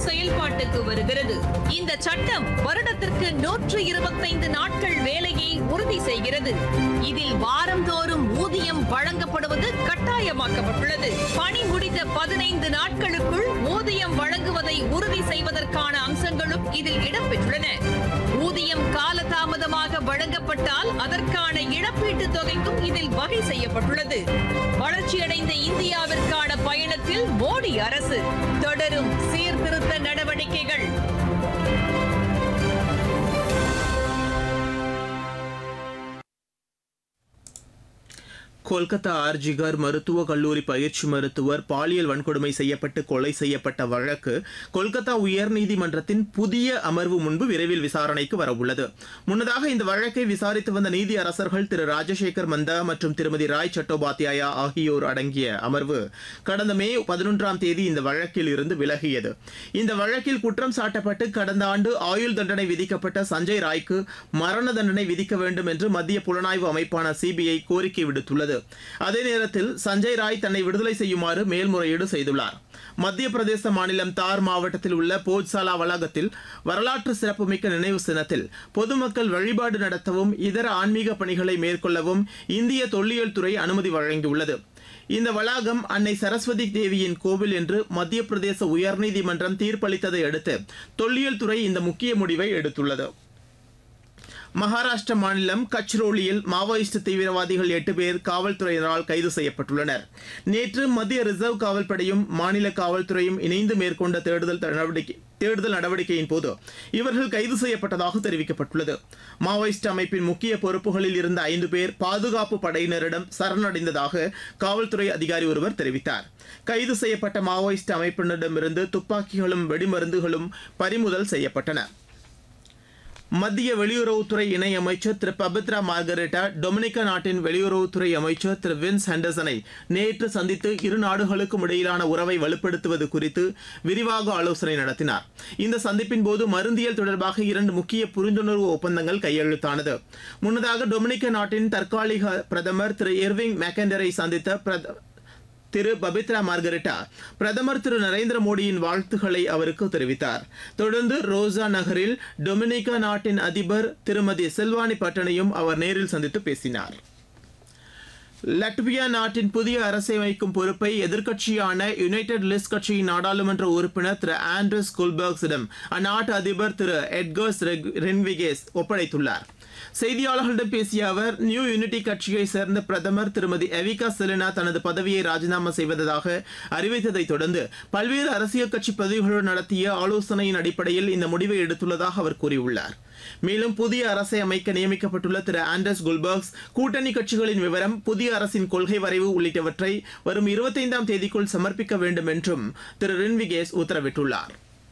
செயல்பாட்டுக்கு வருகிறது இந்த சட்டம் வருடத்திற்கு நூற்று இருபத்தைந்து நாட்கள் வேலையை உறுதி செய்கிறது இதில் வாரந்தோறும் ஊதியம் வழங்கப்படுவது கட்டாயமாக்கப்பட்டுள்ளது பணி முடிந்த பதினைந்து நாட்களுக்குள் ஊதியம் வழங்குவதை உறுதி செய்வதற்கான அம்சங்களும் இதில் இடம்பெற்றுள்ளன ஊதியம் காலதாமதமாக வழங்கப்பட்டால் அதற்கான இழப்பீட்டுத் தொகைக்கும் இதில் வகை செய்யப்பட்டுள்ளது வளர்ச்சியடைந்த இந்தியாவிற்கான பயணத்தில் மோடி அரசு தொடரும் சீர்திருத்த நடவடிக்கைகள் கொல்கத்தா ஆர்ஜிகர் மருத்துவக் கல்லூரி பயிற்சி மருத்துவர் பாலியல் வன்கொடுமை செய்யப்பட்டு கொலை செய்யப்பட்ட வழக்கு கொல்கத்தா உயர்நீதிமன்றத்தின் புதிய அமர்வு முன்பு விரைவில் விசாரணைக்கு வரவுள்ளது முன்னதாக இந்த வழக்கை விசாரித்து வந்த நீதி அரசர்கள் திரு ராஜசேகர் மந்தா மற்றும் திருமதி ராய் சட்டோபாத்யாயா ஆகியோர் அடங்கிய அமர்வு கடந்த மே பதினொன்றாம் தேதி இந்த வழக்கில் இருந்து விலகியது இந்த வழக்கில் குற்றம் சாட்டப்பட்டு கடந்த ஆண்டு ஆயுள் தண்டனை விதிக்கப்பட்ட சஞ்சய் ராய்க்கு மரண தண்டனை விதிக்க வேண்டும் என்று மத்திய புலனாய்வு அமைப்பான சிபிஐ கோரிக்கை விடுத்துள்ளது அதே நேரத்தில் சஞ்சய் ராய் தன்னை விடுதலை செய்யுமாறு மேல்முறையீடு செய்துள்ளார் மத்திய பிரதேச மாநிலம் தார் மாவட்டத்தில் உள்ள போஜ்சாலா வளாகத்தில் வரலாற்று சிறப்புமிக்க நினைவு சின்னத்தில் பொதுமக்கள் வழிபாடு நடத்தவும் இதர ஆன்மீக பணிகளை மேற்கொள்ளவும் இந்திய தொல்லியல் துறை அனுமதி வழங்கியுள்ளது இந்த வளாகம் அன்னை சரஸ்வதி தேவியின் கோவில் என்று மத்திய பிரதேச உயர்நீதிமன்றம் தீர்ப்பளித்ததை அடுத்து தொல்லியல் துறை இந்த முக்கிய முடிவை எடுத்துள்ளது மகாராஷ்டிர மாநிலம் கச்ரோலியில் மாவோயிஸ்ட் தீவிரவாதிகள் எட்டு பேர் காவல்துறையினரால் கைது செய்யப்பட்டுள்ளனர் நேற்று மத்திய ரிசர்வ் காவல்படையும் மாநில காவல்துறையும் இணைந்து மேற்கொண்ட தேடுதல் நடவடிக்கை தேடுதல் நடவடிக்கையின் போது இவர்கள் கைது செய்யப்பட்டதாக தெரிவிக்கப்பட்டுள்ளது மாவோயிஸ்ட் அமைப்பின் முக்கிய பொறுப்புகளில் இருந்த ஐந்து பேர் பாதுகாப்பு படையினரிடம் சரணடைந்ததாக காவல்துறை அதிகாரி ஒருவர் தெரிவித்தார் கைது செய்யப்பட்ட மாவோயிஸ்ட் அமைப்பினரிடமிருந்து துப்பாக்கிகளும் வெடிமருந்துகளும் பறிமுதல் செய்யப்பட்டன மத்திய வெளியுறவுத்துறை இணை அமைச்சர் திரு பபித்ரா மார்கரெட்டா டொமினிகா நாட்டின் வெளியுறவுத்துறை அமைச்சர் திரு வின்ஸ் ஹெண்டர்சனை நேற்று சந்தித்து இரு நாடுகளுக்கும் இடையிலான உறவை வலுப்படுத்துவது குறித்து விரிவாக ஆலோசனை நடத்தினார் இந்த சந்திப்பின் போது மருந்தியல் தொடர்பாக இரண்டு முக்கிய புரிந்துணர்வு ஒப்பந்தங்கள் கையெழுத்தானது முன்னதாக டொமினிகா நாட்டின் தற்காலிக பிரதமர் திரு எர்விங் மெக்கண்டரை சந்தித்த பிரத திரு பபித்ரா மார்கரெட்டா பிரதமர் திரு நரேந்திர மோடியின் வாழ்த்துக்களை அவருக்கு தெரிவித்தார் தொடர்ந்து ரோசா நகரில் டொமினிகா நாட்டின் அதிபர் திருமதி செல்வானி பட்டனையும் அவர் நேரில் சந்தித்து பேசினார் லட்வியா நாட்டின் புதிய அரசை அமைக்கும் பொறுப்பை எதிர்க்கட்சியான யுனைடெட் லிஸ்ட் கட்சியின் நாடாளுமன்ற உறுப்பினர் திரு ஆண்ட்ரஸ் குல்பர்க்ஸிடம் அந்நாட்டு அதிபர் திரு எட்கர்ஸ் ரென்விகேஸ் ஒப்படைத்துள்ளார் செய்தியாளர்களிடம் பேசிய அவர் நியூ யூனிட்டி கட்சியை சேர்ந்த பிரதமர் திருமதி எவிகா செலினா தனது பதவியை ராஜினாமா செய்வதாக அறிவித்ததை தொடர்ந்து பல்வேறு அரசியல் கட்சி பதிவுகளுடன் நடத்திய ஆலோசனையின் அடிப்படையில் இந்த முடிவை எடுத்துள்ளதாக அவர் கூறியுள்ளார் மேலும் புதிய அரசை அமைக்க நியமிக்கப்பட்டுள்ள திரு ஆண்டர்ஸ் குல்பர்க்ஸ் கூட்டணி கட்சிகளின் விவரம் புதிய அரசின் கொள்கை வரைவு உள்ளிட்டவற்றை வரும் இருபத்தைந்தாம் தேதிக்குள் சமர்ப்பிக்க வேண்டும் என்றும் திரு ரின்விகேஸ் உத்தரவிட்டுள்ளார்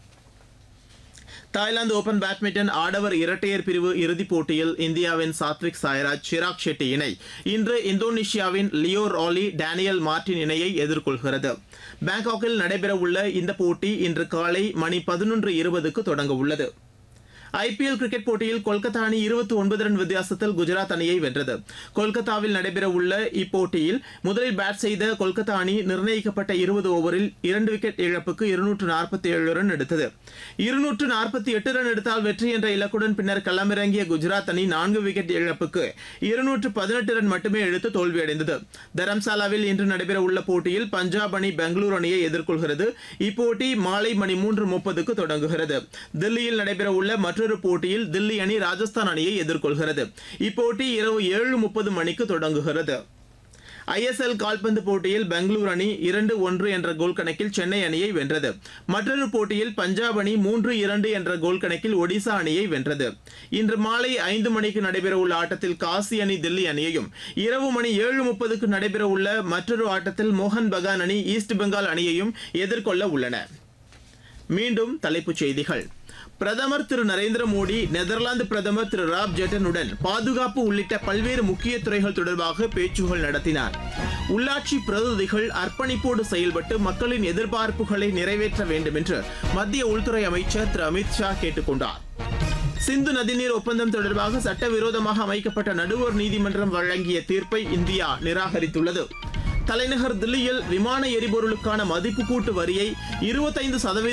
தாய்லாந்து ஓபன் பேட்மிண்டன் ஆடவர் இரட்டையர் பிரிவு இறுதிப் போட்டியில் இந்தியாவின் சாத்விக் சாய்ராஜ் சிராக் ஷெட்டி இணை இன்று இந்தோனேஷியாவின் லியோ ராலி டேனியல் மார்டின் இணையை எதிர்கொள்கிறது பாங்காக்கில் நடைபெறவுள்ள இந்த போட்டி இன்று காலை மணி பதினொன்று இருபதுக்கு தொடங்க உள்ளது ஐபிஎல் கிரிக்கெட் போட்டியில் கொல்கத்தா அணி இருபத்தி ஒன்பது ரன் வித்தியாசத்தில் குஜராத் அணியை வென்றது கொல்கத்தாவில் நடைபெறவுள்ள இப்போட்டியில் முதலில் பேட் செய்த கொல்கத்தா அணி நிர்ணயிக்கப்பட்ட இருபது ஓவரில் இரண்டு விக்கெட் இழப்புக்கு இருநூற்று நாற்பத்தி ஏழு ரன் எடுத்தது இருநூற்று நாற்பத்தி எட்டு ரன் எடுத்தால் வெற்றி என்ற இலக்குடன் பின்னர் களமிறங்கிய குஜராத் அணி நான்கு விக்கெட் இழப்புக்கு இருநூற்று பதினெட்டு ரன் மட்டுமே எடுத்து தோல்வியடைந்தது தரம்சாலாவில் இன்று நடைபெறவுள்ள போட்டியில் பஞ்சாப் அணி பெங்களூரு அணியை எதிர்கொள்கிறது இப்போட்டி மாலை மணி மூன்று முப்பதுக்கு தொடங்குகிறது தில்லியில் நடைபெறவுள்ள மற்றொரு போட்டியில் தில்லி அணி ராஜஸ்தான் அணியை எதிர்கொள்கிறது இப்போட்டி இரவு ஏழு முப்பது மணிக்கு தொடங்குகிறது ஐஎஸ்எல் கால்பந்து போட்டியில் பெங்களூரு அணி இரண்டு ஒன்று என்ற கோல் கணக்கில் சென்னை அணியை வென்றது மற்றொரு போட்டியில் பஞ்சாப் அணி மூன்று இரண்டு என்ற கோல் கணக்கில் ஒடிசா அணியை வென்றது இன்று மாலை ஐந்து மணிக்கு நடைபெறவுள்ள ஆட்டத்தில் காசி அணி தில்லி அணியையும் இரவு மணி ஏழு முப்பதுக்கு நடைபெறவுள்ள மற்றொரு ஆட்டத்தில் மோகன் பகான் அணி ஈஸ்ட் பெங்கால் அணியையும் எதிர்கொள்ள உள்ளன மீண்டும் தலைப்புச் செய்திகள் பிரதமர் திரு நரேந்திர மோடி நெதர்லாந்து பிரதமர் திரு ராப் ஜெட்டனுடன் பாதுகாப்பு உள்ளிட்ட பல்வேறு முக்கிய துறைகள் தொடர்பாக பேச்சுகள் நடத்தினார் உள்ளாட்சி பிரதிநிதிகள் அர்ப்பணிப்போடு செயல்பட்டு மக்களின் எதிர்பார்ப்புகளை நிறைவேற்ற வேண்டும் என்று மத்திய உள்துறை அமைச்சர் திரு அமித் ஷா கேட்டுக் கொண்டார் சிந்து நதிநீர் ஒப்பந்தம் தொடர்பாக சட்டவிரோதமாக அமைக்கப்பட்ட நடுவர் நீதிமன்றம் வழங்கிய தீர்ப்பை இந்தியா நிராகரித்துள்ளது தலைநகர் தில்லியில் விமான எரிபொருளுக்கான மதிப்பு கூட்டு வரியை இருபத்தைந்து சதவீதம்